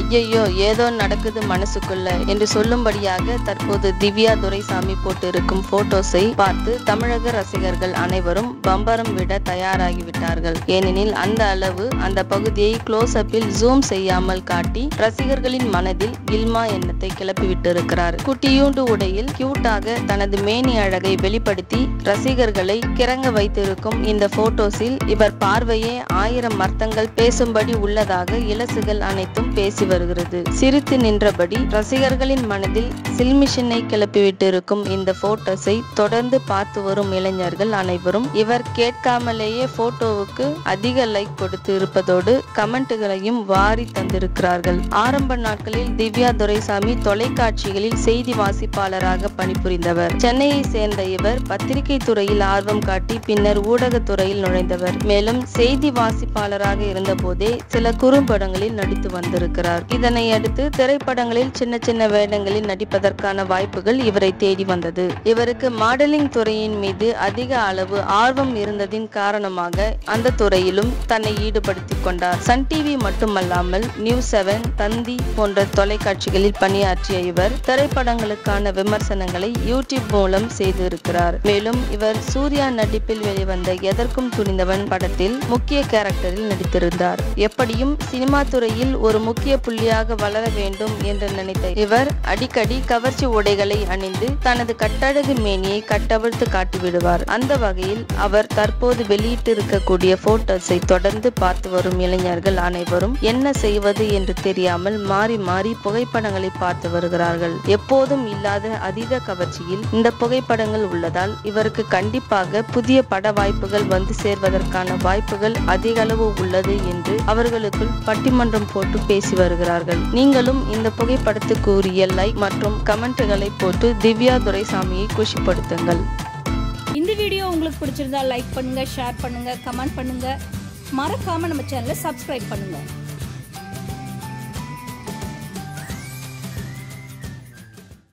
ஐயையோ ஏதோ நடக்குது மனசுக்குள்ள என்று சொல்லும்படியாக தற்போது திவ்யா துரைசாமி போட்டிருக்கும் போட்டோஸை பார்த்து தமிழக ரசிகர்கள் அனைவரும் பம்பரம் விட தயாராகிவிட்டார்கள் ஏனெனில் அந்த அளவு அந்த பகுதியை க்ளோஸ் அப்பில் ஜூம் செய்யாமல் காட்டி ரசிகர்களின் மனதில் கில்மா எண்ணத்தை கிளப்பிவிட்டிருக்கிறார் குட்டியூண்டு உடையில் கியூட்டாக தனது மேனி அழகை வெளிப்படுத்தி ரசிகர்களை கிறங்க வைத்திருக்கும் இந்த போட்டோஸில் இவர் பார்வையே ஆயிரம் அர்த்தங்கள் பேசும்படி உள்ளதாக இலசுகள் அனைத்தும் பேசி வருகிறது சிரித்து நின்றபடி ரசிகர்களின் மனதில் சில்மிஷனை கிளப்பிவிட்டிருக்கும் இந்த போட்டோஸை தொடர்ந்து பார்த்து வரும் இளைஞர்கள் அனைவரும் இவர் கேட்காமலேயே போட்டோவுக்கு அதிக லைக் கொடுத்து இருப்பதோடு கமெண்ட்டுகளையும் வாரி தந்திருக்கிறார்கள் ஆரம்ப நாட்களில் திவ்யா துரைசாமி தொலைக்காட்சிகளில் செய்தி வாசிப்பாளராக பணிபுரிந்தவர் சென்னையை சேர்ந்த இவர் பத்திரிகை துறையில் ஆர்வம் காட்டி பின்னர் ஊடகத்துறையில் நுழைந்தவர் மேலும் செய்தி வாசிப்பாளராக இருந்தபோதே சில குறும்படங்களில் நடித்து வந்திருக்கிறார் இதனை அடுத்து திரைப்படங்களில் சின்ன சின்ன வேடங்களில் நடிப்பதற்கான வாய்ப்புகள் இவரை தேடி வந்தது இவருக்கு மாடலிங் துறையின் மீது அதிக அளவு ஆர்வம் இருந்ததின் காரணமாக அந்த துறையிலும் தன்னை ஈடுபடுத்திக் கொண்டார் சன் டிவி மட்டுமல்லாமல் நியூஸ் செவன் தந்தி போன்ற தொலைக்காட்சிகளில் பணியாற்றிய இவர் திரைப்படங்களுக்கான விமர்சனங்களை யூடியூப் மூலம் செய்திருக்கிறார் மேலும் இவர் சூர்யா நடிப்பில் வெளிவந்த எதற்கும் துணிந்தவன் படத்தில் முக்கிய கேரக்டரில் நடித்திருந்தார் எப்படியும் சினிமா துறையில் ஒரு முக்கிய புள்ளியாக வளர வேண்டும் என்று நினைத்த இவர் அடிக்கடி கவர்ச்சி உடைகளை அணிந்து தனது கட்டழகு மேனியை கட்டவிழ்த்து காட்டிவிடுவார் அந்த வகையில் அவர் தற்போது வெளியிட்டிருக்கக்கூடிய போட்டோஸை தொடர்ந்து பார்த்து வரும் இளைஞர்கள் அனைவரும் என்ன செய்வது என்று தெரியாமல் மாறி மாறி புகைப்படங்களை பார்த்து வருகிறார்கள் எப்போதும் இல்லாத அதீத கவர்ச்சியில் இந்த புகைப்படங்கள் உள்ளதால் இவருக்கு கண்டிப்பாக புதிய பட வாய்ப்புகள் வந்து சேர்வதற்கான வாய்ப்புகள் அதிக அளவு உள்ளது என்று அவர்களுக்குள் பட்டிமன்றம் போட்டு பேசி வருகிறார்கள் நீங்களும் இந்த புகைப்படத்துக்கு உரிய லைக் மற்றும் கமெண்ட்டுகளை போட்டு திவ்யா துரைசாமியை குஷிப்படுத்துங்கள் இந்த வீடியோ உங்களுக்கு பிடிச்சிருந்தா லைக் பண்ணுங்க ஷேர் பண்ணுங்க கமெண்ட் பண்ணுங்க மறக்காம நம்ம சேனலை சப்ஸ்கிரைப் பண்ணுங்க